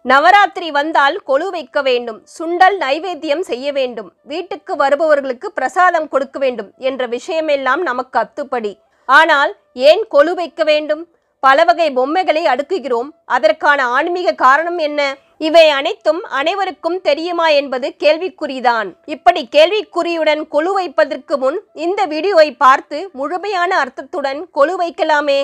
நவராத்திரி வந்தால் கொலு வைக்க வேண்டும் சுண்டல் நைவேத்தியம் செய்ய வேண்டும் வீட்டுக்கு வருபவர்களுக்கு பிரசாதம் கொடுக்க வேண்டும் என்ற விஷயமெல்லாம் நமக்கு அத்துப்படி ஆனால் ஏன் கொலு வைக்க வேண்டும் பல வகை பொம்மைகளை அடுக்குகிறோம் அதற்கான ஆன்மீக காரணம் என்ன இவை அனைத்தும் அனைவருக்கும் தெரியுமா என்பது கேள்விக்குறிதான் இப்படி கேள்விக்குறியுடன் கொலு வைப்பதற்கு முன் இந்த வீடியோவை பார்த்து முழுமையான அர்த்தத்துடன் கொலு வைக்கலாமே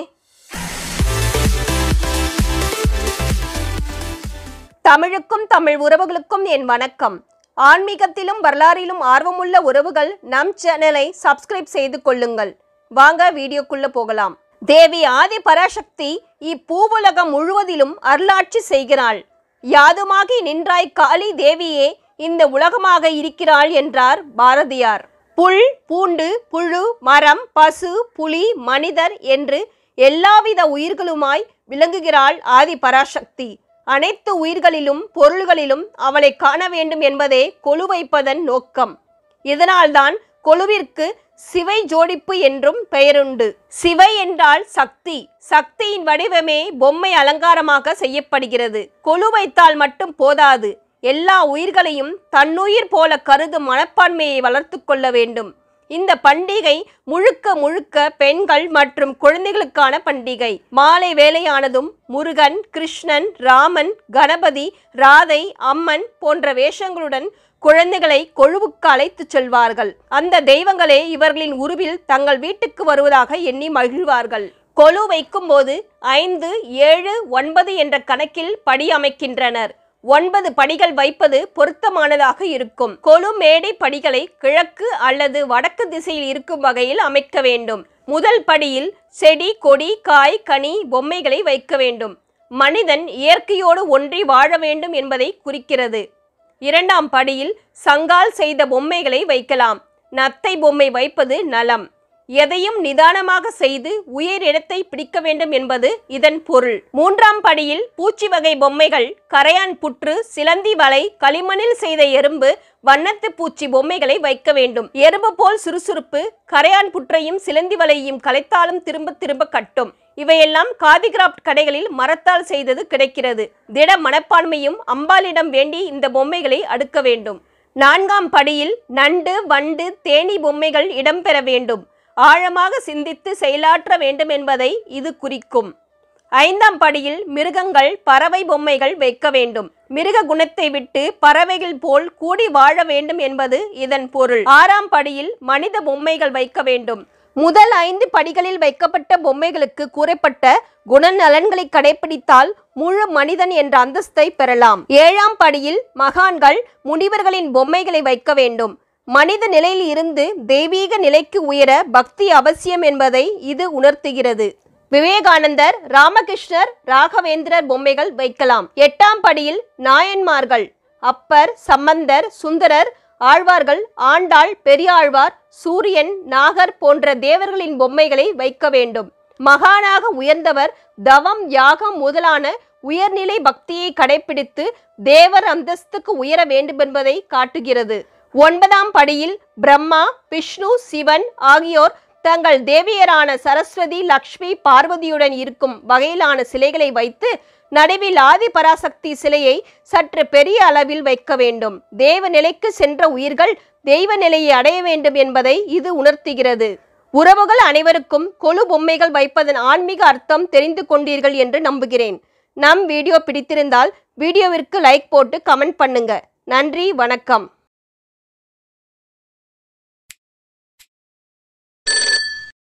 தமிழுக்கும் தமிழ் உறவுகளுக்கும் என் வணக்கம் ஆன்மீகத்திலும் வரலாறிலும் ஆர்வமுள்ள உறவுகள் நம் சேனலை சப்ஸ்கிரைப் செய்து கொள்ளுங்கள் வாங்க வீடியோக்குள்ள போகலாம் தேவி ஆதி பராசக்தி இப்பூவுலகம் முழுவதிலும் அருளாட்சி செய்கிறாள் யாதுமாகி நின்றாய் காளி தேவியே இந்த உலகமாக இருக்கிறாள் என்றார் பாரதியார் புல் பூண்டு புழு மரம் பசு புலி மனிதர் என்று எல்லாவித உயிர்களுமாய் விளங்குகிறாள் ஆதி பராசக்தி அனைத்து உயிர்களிலும் பொருள்களிலும் அவளை காண வேண்டும் என்பதே கொலு வைப்பதன் நோக்கம் இதனால்தான் கொலுவிற்கு சிவை ஜோடிப்பு என்றும் பெயருண்டு சிவை என்றால் சக்தி சக்தியின் வடிவமே பொம்மை அலங்காரமாக செய்யப்படுகிறது கொலு வைத்தால் மட்டும் போதாது எல்லா உயிர்களையும் தன்னுயிர் போல கருதும் மனப்பான்மையை வளர்த்து கொள்ள வேண்டும் இந்த பண்டிகை முழுக்க முழுக்க பெண்கள் மற்றும் குழந்தைகளுக்கான பண்டிகை மாலை வேலையானதும் முருகன் கிருஷ்ணன் ராமன் கணபதி ராதை அம்மன் போன்ற வேஷங்களுடன் குழந்தைகளை கொழுவுக்கு அழைத்துச் செல்வார்கள் அந்த தெய்வங்களே இவர்களின் உருவில் தங்கள் வீட்டுக்கு வருவதாக எண்ணி மகிழ்வார்கள் கொலு வைக்கும்போது ஐந்து ஏழு ஒன்பது என்ற கணக்கில் படி அமைக்கின்றனர் ஒன்பது படிகள் வைப்பது பொருத்தமானதாக இருக்கும் கொலு மேடை படிகளை கிழக்கு அல்லது வடக்கு திசையில் இருக்கும் வகையில் அமைக்க வேண்டும் முதல் படியில் செடி கொடி காய் கனி பொம்மைகளை வைக்க வேண்டும் மனிதன் இயற்கையோடு ஒன்றி வாழ வேண்டும் என்பதை குறிக்கிறது இரண்டாம் படியில் சங்கால் செய்த பொம்மைகளை வைக்கலாம் நத்தை பொம்மை வைப்பது நலம் எதையும் நிதானமாக செய்து உயர் இடத்தை பிடிக்க வேண்டும் என்பது இதன் பொருள் மூன்றாம் படியில் பூச்சி வகை பொம்மைகள் கரையான் புற்று சிலந்தி வலை களிமண்ணில் செய்த எறும்பு வண்ணத்து பூச்சி பொம்மைகளை வைக்க வேண்டும் எறும்பு போல் சுறுசுறுப்பு கரையான் புற்றையும் சிலந்தி வலையையும் கலைத்தாலும் திரும்ப திரும்ப கட்டும் இவையெல்லாம் காதி கிராஃப்ட் கடைகளில் மரத்தால் செய்தது கிடைக்கிறது திட மனப்பான்மையும் அம்பாளிடம் வேண்டி இந்த பொம்மைகளை அடுக்க வேண்டும் நான்காம் படியில் நண்டு வண்டு தேனி பொம்மைகள் இடம்பெற வேண்டும் ஆழமாக சிந்தித்து செயலாற்ற வேண்டும் என்பதை இது குறிக்கும் ஐந்தாம் படியில் மிருகங்கள் பறவை பொம்மைகள் வைக்க வேண்டும் மிருக குணத்தை விட்டு பறவைகள் போல் கூடி வாழ வேண்டும் என்பது இதன் பொருள் ஆறாம் படியில் மனித பொம்மைகள் வைக்க வேண்டும் முதல் ஐந்து படிகளில் வைக்கப்பட்ட பொம்மைகளுக்கு கூறப்பட்ட குணநலன்களை கடைபிடித்தால் முழு மனிதன் என்ற அந்தஸ்தை பெறலாம் ஏழாம் படியில் மகான்கள் முனிவர்களின் பொம்மைகளை வைக்க வேண்டும் மனித நிலையில் இருந்து தெய்வீக நிலைக்கு உயர பக்தி அவசியம் என்பதை இது உணர்த்துகிறது விவேகானந்தர் ராமகிருஷ்ணர் ராகவேந்திரர் பொம்மைகள் வைக்கலாம் எட்டாம் படியில் நாயன்மார்கள் அப்பர் சம்பந்தர் சுந்தரர் ஆழ்வார்கள் ஆண்டாள் பெரியாழ்வார் சூரியன் நாகர் போன்ற தேவர்களின் பொம்மைகளை வைக்க வேண்டும் மகானாக உயர்ந்தவர் தவம் யாகம் முதலான உயர்நிலை பக்தியை கடைபிடித்து தேவர் அந்தஸ்துக்கு உயர வேண்டுமென்பதை காட்டுகிறது ஒன்பதாம் படியில் பிரம்மா விஷ்ணு சிவன் ஆகியோர் தங்கள் தேவியரான சரஸ்வதி லக்ஷ்மி பார்வதியுடன் இருக்கும் வகையிலான சிலைகளை வைத்து நடுவில் ஆதி பராசக்தி சிலையை சற்று பெரிய அளவில் வைக்க வேண்டும் தேவ நிலைக்கு சென்ற உயிர்கள் தெய்வ நிலையை அடைய வேண்டும் என்பதை இது உணர்த்துகிறது உறவுகள் அனைவருக்கும் கொலு பொம்மைகள் வைப்பதன் ஆன்மீக அர்த்தம் தெரிந்து கொண்டீர்கள் என்று நம்புகிறேன் நம் வீடியோ பிடித்திருந்தால் வீடியோவிற்கு லைக் போட்டு கமெண்ட் பண்ணுங்க நன்றி வணக்கம்